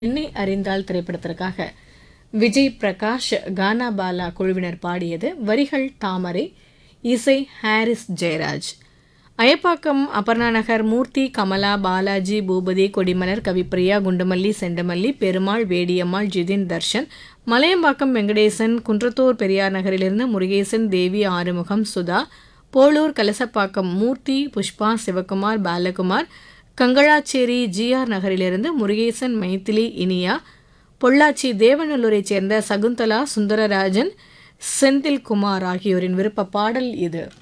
என்னை அறிந்தால் திரைப்படத்திற்காக விஜய் பிரகாஷ் கானா பாலா குழுவினர் பாடியது வரிகள் தாமரை இசை ஹாரிஸ் ஜெயராஜ் அயப்பாக்கம் அபர்ணா நகர் மூர்த்தி கமலா பாலாஜி பூபதி கொடிமலர் கவிப்பிரியா குண்டுமல்லி செண்டமல்லி பெருமாள் வேடியம்மாள் ஜிதின் தர்ஷன் மலையம்பாக்கம் வெங்கடேசன் குன்றத்தூர் பெரியார் நகரிலிருந்து முருகேசன் தேவி ஆறுமுகம் சுதா போளூர் கலசப்பாக்கம் மூர்த்தி புஷ்பா சிவகுமார் பாலகுமார் கங்களாச்சேரி ஜிஆர் நகரிலிருந்து முருகேசன் மைத்திலி இனியா பொள்ளாச்சி தேவநல்லூரைச் சேர்ந்த சகுந்தலா சுந்தரராஜன் செந்தில்குமார் ஆகியோரின் விருப்ப பாடல் இது